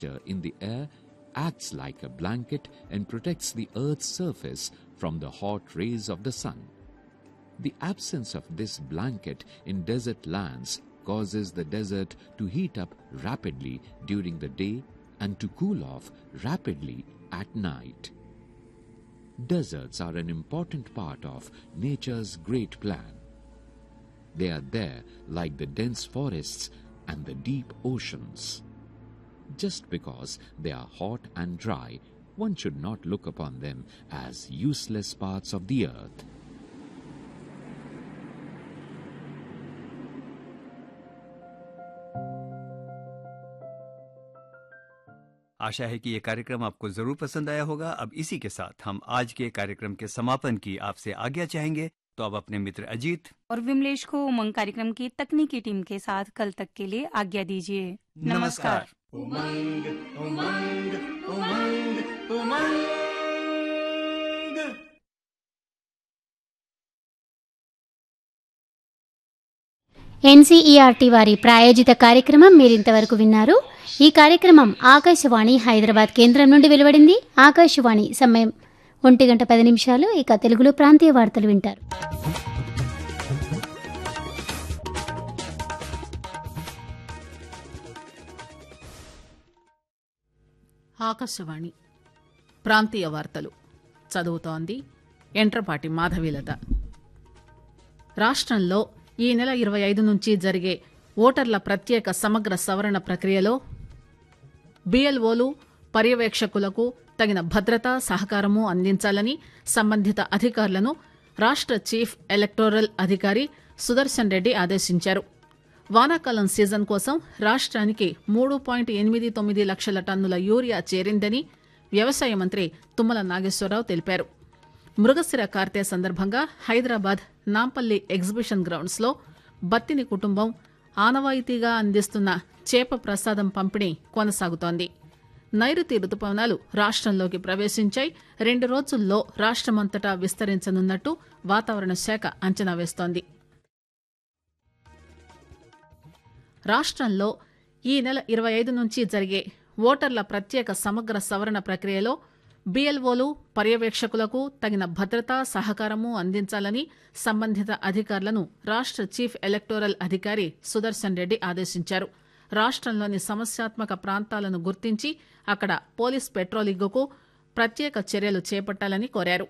in the air acts like a blanket and protects the Earth's surface from the hot rays of the sun. The absence of this blanket in desert lands causes the desert to heat up rapidly during the day and to cool off rapidly at night. Deserts are an important part of nature's great plan. They are there like the dense forests and the deep oceans. Just because they are hot and dry, one should not look upon them as useless parts of the earth. आशा है कि ये कार्यक्रम आपको जरूर पसंद आया होगा अब इसी के साथ हम आज के कार्यक्रम के समापन की आपसे आज्ञा चाहेंगे तो अब अपने मित्र अजीत और विमलेश को उमंग कार्यक्रम की तकनीकी टीम के साथ कल तक के लिए आज्ञा दीजिए नमस्कार उमंग उमंग उमंग उमंग ఎన్సీఈఆర్టీ వారి ప్రాయోజిత కార్యక్రమం మీరింతవరకు విన్నారు ఈ కార్యక్రమం ఆకాశవాణి హైదరాబాద్ కేంద్రం నుండి వెలువడింది ఆకాశవాణి సమయం ఒంటి గంట పది నిమిషాలు ఇక తెలుగులో ప్రాంతీయ వార్తలు వింటారు ఆకాశవాణి ప్రాంతీయ వార్తలు చదువుతోంది ఎంట్రపాటి మాధవీలత రాష్ట్రంలో ఈ నెల ఇరవై ఐదు నుంచి జరిగే ఓటర్ల ప్రత్యేక సమగ్ర సవరణ ప్రక్రియలో బిఎల్ఓలు పర్యవేక్షకులకు తగిన భద్రత సహకారము అందించాలని సంబంధిత అధికారులను రాష్ట్ర చీఫ్ ఎలక్టోరల్ అధికారి సుదర్శన్ రెడ్డి ఆదేశించారు వానాకాలం సీజన్ కోసం రాష్ట్రానికి మూడు పాయింట్ ఎనిమిది తొమ్మిది లక్షల టన్నుల యూరియా చేరిందని వ్యవసాయ మంత్రి తుమ్మల నాగేశ్వరరావు తెలిపారు మృగశిర కార్తె సందర్భంగా హైదరాబాద్ నాంపల్లి ఎగ్జిబిషన్ గ్రౌండ్స్లో బత్తిని కుటుంబం ఆనవాయితీగా అందిస్తున్న చేప ప్రసాదం పంపిణీ కొనసాగుతోంది నైరుతి రుతుపవనాలు రాష్ట్రంలోకి ప్రవేశించాయి రెండు రోజుల్లో రాష్ట్రమంతటా విస్తరించనున్నట్టు వాతావరణ శాఖ అంచనా వేస్తోంది రాష్ట్రంలో ఈ నెల ఇరవై ఐదు నుంచి జరిగే ఓటర్ల ప్రత్యేక సమగ్ర సవరణ ప్రక్రియలో బిఎల్ఓలు పర్యవేక్షకులకు తగిన భద్రత సహకారము అందించాలని సంబంధిత అధికారులను రాష్ట్ర చీఫ్ ఎలక్టోరల్ అధికారి సుదర్శన్ రెడ్డి ఆదేశించారు రాష్ట్రంలోని సమస్యాత్మక ప్రాంతాలను గుర్తించి అక్కడ పోలీస్ పెట్రోలింగుకు ప్రత్యేక చర్యలు చేపట్టాలని కోరారు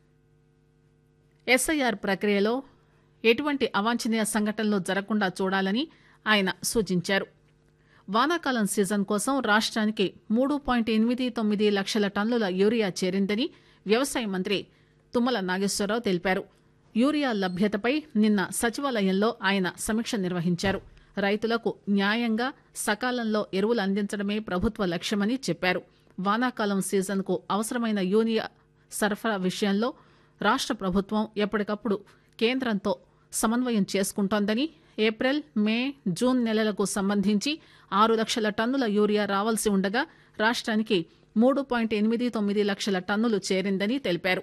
ఎస్ఐఆర్ ప్రక్రియలో ఎటువంటి అవాంఛనీయ సంఘటనలు జరగకుండా చూడాలని ఆయన సూచించారు వానాకాలం సీజన్ కోసం రాష్ట్రానికి మూడు పాయింట్ ఎనిమిది తొమ్మిది లక్షల టన్నుల యూరియా చేరిందని వ్యవసాయ మంత్రి తుమ్మల నాగేశ్వరరావు తెలిపారు యూరియా లభ్యతపై నిన్న సచివాలయంలో ఆయన సమీక్ష నిర్వహించారు రైతులకు న్యాయంగా సకాలంలో ఎరువులు అందించడమే ప్రభుత్వ లక్ష్యమని చెప్పారు వానాకాలం సీజన్కు అవసరమైన యూరియా సరఫరా విషయంలో రాష్ట్ర ప్రభుత్వం ఎప్పటికప్పుడు కేంద్రంతో సమన్వయం చేసుకుంటోందని ఏప్రిల్ మే జూన్ నెలలకు సంబంధించి ఆరు లక్షల టన్నుల యూరియా రావాల్సి ఉండగా రాష్ట్రానికి మూడు పాయింట్ ఎనిమిది తొమ్మిది లక్షల టన్నులు చేరిందని తెలిపారు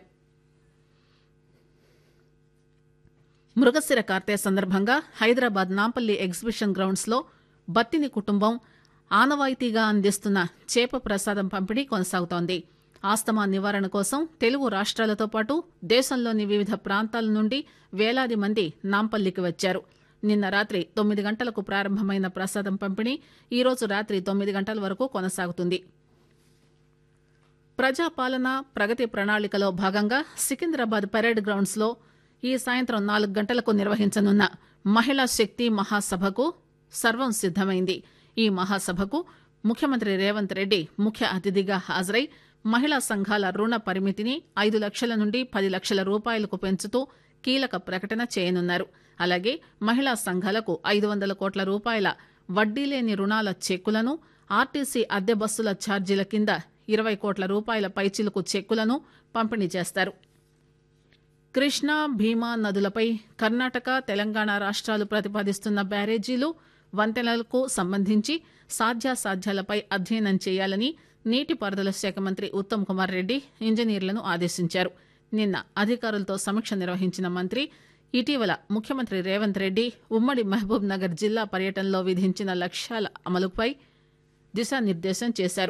మృగశిర కార్తె సందర్భంగా హైదరాబాద్ నాంపల్లి ఎగ్జిబిషన్ గ్రౌండ్స్ లో బత్తిని కుటుంబం ఆనవాయితీగా అందిస్తున్న చేప ప్రసాదం పంపిణీ కొనసాగుతోంది ఆస్తమా నివారణ కోసం తెలుగు రాష్ట్రాలతో పాటు దేశంలోని వివిధ ప్రాంతాల నుండి వేలాది మంది నాంపల్లికి వచ్చారు నిన్న రాత్రి తొమ్మిది గంటలకు ప్రారంభమైన ప్రసాదం పంపిణీ ఈరోజు రాత్రి తొమ్మిది గంటల వరకు కొనసాగుతుంది ప్రజాపాలన ప్రగతి ప్రణాళికలో భాగంగా సికింద్రాబాద్ పరేడ్ గ్రౌండ్స్ లో ఈ సాయంత్రం నాలుగు గంటలకు నిర్వహించనున్న మహిళా శక్తి మహాసభకు సర్వం సిద్దమైంది ఈ మహాసభకు ముఖ్యమంత్రి రేవంత్ రెడ్డి ముఖ్య అతిథిగా హాజరై మహిళా సంఘాల రుణ పరిమితిని ఐదు లక్షల నుండి పది లక్షల రూపాయలకు పెంచుతూ కీలక ప్రకటన చేయనున్నారు అలాగే మహిళా సంఘాలకు ఐదు వందల కోట్ల రూపాయల వడ్డీ లేని రుణాల చెక్కులను ఆర్టీసీ అద్దె బస్సుల ఛార్జీల కింద ఇరవై కోట్ల రూపాయల పైచిలుకు చెక్కులను పంపిణీ చేస్తారు కృష్ణా భీమా నదులపై కర్ణాటక తెలంగాణ రాష్ట్రాలు ప్రతిపాదిస్తున్న బ్యారేజీలు వంతెనలకు సంబంధించి సాధ్యాసాధ్యాలపై అధ్యయనం చేయాలని నీటిపారుదల శాఖ మంత్రి ఉత్తమ్ కుమార్ రెడ్డి ఇంజనీర్లను ఆదేశించారు నిన్న అధికారులతో సమీక్ష నిర్వహించిన మంత్రి ఇటీవల ముఖ్యమంత్రి రేవంత్ రెడ్డి ఉమ్మడి మహబూబ్ నగర్ జిల్లా పర్యటనలో విధించిన లక్ష్యాల అమలుపై దిశానిర్దేశం చేశారు